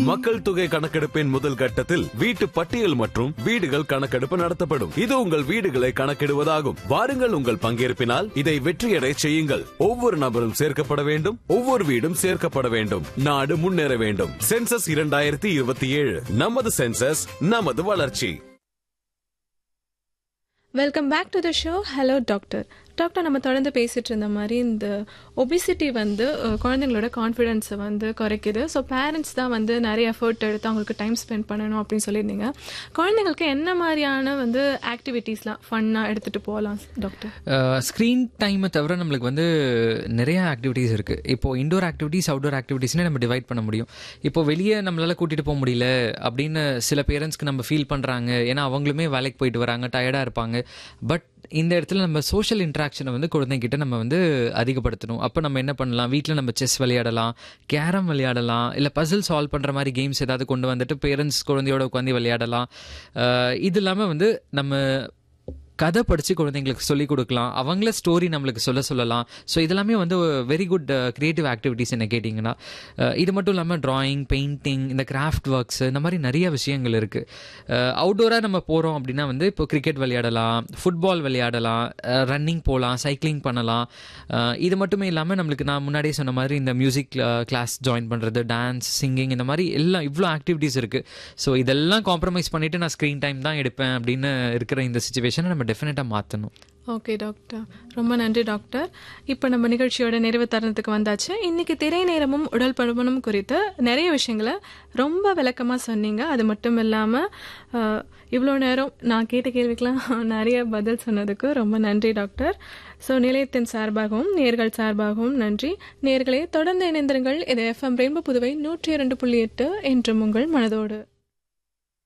மக்கள் தொகை கணக்கெடுப்பின் முதல் கட்டத்தில் வீட்டு பட்டியல் மற்றும் வீடுகள் கணக்கெடுப்பு நடத்தப்படும் இது உங்கள் வீடுகளை கணக்கிடுவதாகும் வாருங்கள் உங்கள் பங்கேற்பினால் இதை வெற்றியடை செய்யுங்கள் ஒவ்வொரு நபரும் சேர்க்கப்பட வேண்டும் ஒவ்வொரு வீடும் சேர்க்கப்பட வேண்டும் நாடு முன்னேற வேண்டும் சென்சஸ் இரண்டாயிரத்தி இருபத்தி ஏழு நமது சென்சஸ் நமது வளர்ச்சி welcome back to the show hello doctor doctor நம்ம தொடர்ந்து பேசிட்டு இருந்த மாதிரி இந்த ஒபிசிட்டி வந்து அஹ், குழந்தைங்களோட கான்ஃபிடென்ஸை வந்து குறைக்குது ஸோ பேரண்ட்ஸ் தான் வந்து நிறைய எஃபர்ட் எடுத்து அவங்களுக்கு டைம் ஸ்பெண்ட் பண்ணணும் அப்படின்னு சொல்லியிருந்தீங்க குழந்தைங்களுக்கு என்ன மாதிரியான வந்து ஆக்டிவிட்டீஸ்லாம் ஃபன்னாக எடுத்துகிட்டு போகலாம் டாக்டர் ஸ்க்ரீன் டைமை தவிர நம்மளுக்கு வந்து நிறைய ஆக்டிவிட்டீஸ் இருக்குது இப்போ இண்டோர் ஆக்டிவிட்டீஸ் அவுட்டோர் ஆக்டிவிட்டீஸ்னே நம்ம டிவைட் பண்ண முடியும் இப்போ வெளியே நம்மளால கூட்டிகிட்டு போக முடியல அப்படின்னு சில பேரண்ட்ஸ்க்கு நம்ம ஃபீல் பண்ணுறாங்க ஏன்னா அவங்களுமே வேலைக்கு போயிட்டு வராங்க டயர்டாக இருப்பாங்க பட் இந்த இடத்துல நம்ம சோஷியல் இன்ட்ராக்ஷனை வந்து குழந்தைகிட்ட நம்ம வந்து அதிகப்படுத்தணும் அப்போ நம்ம என்ன பண்ணலாம் வீட்டில் நம்ம செஸ் விளையாடலாம் கேரம் விளையாடலாம் இல்லை பசில் சால்வ் பண்ணுற மாதிரி கேம்ஸ் ஏதாவது கொண்டு வந்துட்டு பேரண்ட்ஸ் குழந்தையோட உட்காந்து விளையாடலாம் அஹ் இது இல்லாமல் வந்து நம்ம கதை படித்து குழந்தைங்களுக்கு சொல்லிக் கொடுக்கலாம் அவங்கள ஸ்டோரி நம்மளுக்கு சொல்ல சொல்லலாம் ஸோ இதெல்லாமே வந்து வெரி குட் க்ரியேட்டிவ் ஆக்டிவிட்டீஸ் என்ன கேட்டிங்கன்னா அஹ் இது மட்டும் இல்லாமல் ட்ராயிங் பெயிண்டிங் இந்த கிராஃப்ட் ஒர்க்ஸ் இந்த மாதிரி நிறைய விஷயங்கள் இருக்குது அவுட்டோராக நம்ம போகிறோம் அப்படின்னா வந்து இப்போ கிரிக்கெட் விளையாடலாம் ஃபுட்பால் விளையாடலாம் ரன்னிங் போகலாம் சைக்கிளிங் பண்ணலாம் அஹ் இது மட்டுமே இல்லாமல் நம்மளுக்கு நான் முன்னாடியே சொன்ன மாதிரி இந்த மியூசிக் கிளாஸ் ஜாயின் பண்ணுறது டான்ஸ் சிங்கிங் இந்த மாதிரி எல்லாம் இவ்வளோ ஆக்டிவிட்டீஸ் இருக்குது ஸோ இதெல்லாம் காம்ப்ரமைஸ் பண்ணிவிட்டு நான் ஸ்க்ரீன் டைம் தான் எடுப்பேன் அப்படின்னு இருக்கிற இந்த சுச்சுவேஷனை நம்ம டெஃபினட்டாக மாற்றணும் ஓகே டாக்டர் ரொம்ப நன்றி டாக்டர் இப்போ நம்ம நிகழ்ச்சியோட நிறைவு தருணத்துக்கு வந்தாச்சு இன்னைக்கு திரை நேரமும் உடல் பருமனும் குறித்து நிறைய விஷயங்களை ரொம்ப விளக்கமாக சொன்னீங்க அது மட்டும் இல்லாமல் இவ்வளோ நேரம் நான் கேட்ட கேள்விக்கெல்லாம் நிறைய பதில் சொன்னதுக்கு ரொம்ப நன்றி டாக்டர் ஸோ நிலையத்தின் சார்பாகவும் நேர்கள் சார்பாகவும் நன்றி நேர்களை தொடர்ந்து இணைந்திருங்கள் இது எஃப்எம் ரெயின்போ புதுவை நூற்றி இரண்டு புள்ளி எட்டு என்றும் உங்கள் மனதோடு